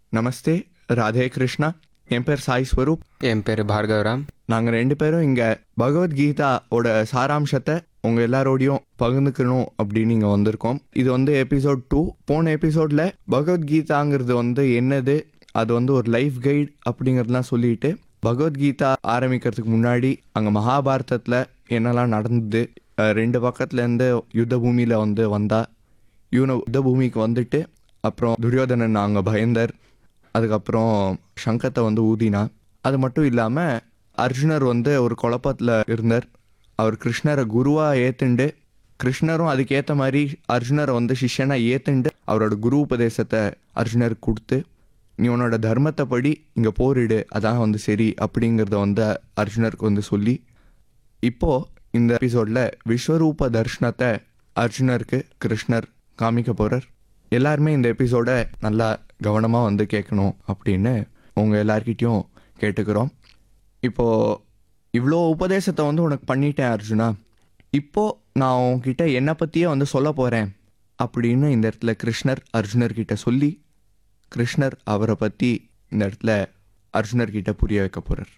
நமஸ்தே ராதே கிருஷ்ணா என் பேர் சாய் ஸ்வரூப் என் பேர் பார்கவராம் நாங்கள் ரெண்டு பேரும் இங்கே பகவத்கீதாவோட சாராம்சத்தை உங்கள் எல்லாரோடையும் பகிர்ந்துக்கணும் அப்படின்னு இங்கே வந்திருக்கோம் இது வந்து எபிசோட் டூ போன எபிசோடில் பகவத்கீதாங்கிறது வந்து என்னது அது வந்து ஒரு லைஃப் கைட் அப்படிங்கிறதுலாம் சொல்லிட்டு பகவத்கீதா ஆரம்பிக்கிறதுக்கு முன்னாடி அங்கே மகாபாரதத்தில் என்னெல்லாம் நடந்தது அஹ் ரெண்டு பக்கத்துலேருந்து யுத்த பூமியில் வந்து வந்தா இவனை யுத்த பூமிக்கு வந்துட்டு அப்புறம் துரியோதனன் அங்கே பயந்தர் அதுக்கப்புறம் சங்கத்தை வந்து ஊதினா அது மட்டும் இல்லாமல் அர்ஜுனர் வந்து ஒரு குழப்பத்தில் இருந்தார் அவர் கிருஷ்ணரை குருவாக ஏத்துண்டு கிருஷ்ணரும் அதுக்கேற்ற மாதிரி அர்ஜுனரை வந்து சிஷ்யனாக ஏத்துண்டு அவரோட குரு உபதேசத்தை அர்ஜுனருக்கு கொடுத்து நீ உன்னோட தர்மத்தை படி இங்கே போரிடு அதான் வந்து சரி அப்படிங்கிறத வந்து அர்ஜுனருக்கு வந்து சொல்லி இப்போ இந்த எபிசோட்ல விஸ்வரூப தர்ஷனத்தை அர்ஜுனருக்கு கிருஷ்ணர் காமிக்க போறார் எல்லாருமே இந்த எபிசோட நல்லா கவனமாக வந்து கேட்கணும் அப்படின்னு உங்கள் எல்லார்கிட்டயும் கேட்டுக்கிறோம் இப்போ இவ்வளோ உபதேசத்தை வந்து உனக்கு பண்ணிட்டேன் அர்ஜுனா இப்போ நான் உன்கிட்ட என்னை பற்றியே வந்து சொல்ல போகிறேன் அப்படின்னு இந்த இடத்துல கிருஷ்ணர் அர்ஜுனர்கிட்ட சொல்லி கிருஷ்ணர் அவரை பற்றி இந்த இடத்துல அர்ஜுனர்கிட்ட புரிய வைக்க போகிறார்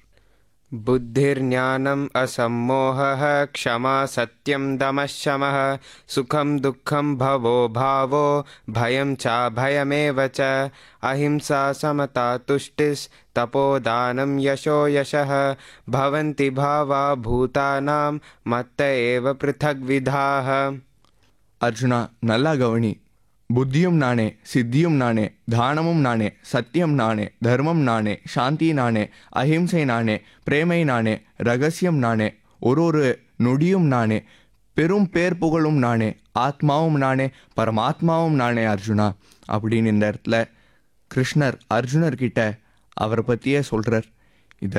बुद्धिर्ज्ञानम् असम्मोहः क्षमा सत्यं दमः शमः सुखं दुःखं भवो भावो भयं चाभयमेव च अहिंसा समता तुष्टिस्तपोदानं यशो यशः भवन्ति भावा भूतानां मत्त एव पृथग्विधाः அர்ஜுனா நல்லா கவனி புத்தியும் நானே சித்தியும் நானே தானமும் நானே சத்தியம் நானே தர்மம் நானே சாந்தி நானே அஹிம்சை நானே பிரேமை நானே ரகசியம் நானே ஒரு ஒரு நொடியும் நானே பெரும் பேர் புகழும் நானே ஆத்மாவும் நானே பரமாத்மாவும் நானே அர்ஜுனா அப்படின்னு இந்த இடத்துல கிருஷ்ணர் அர்ஜுனர்கிட்ட அவரை பற்றியே சொல்கிறார்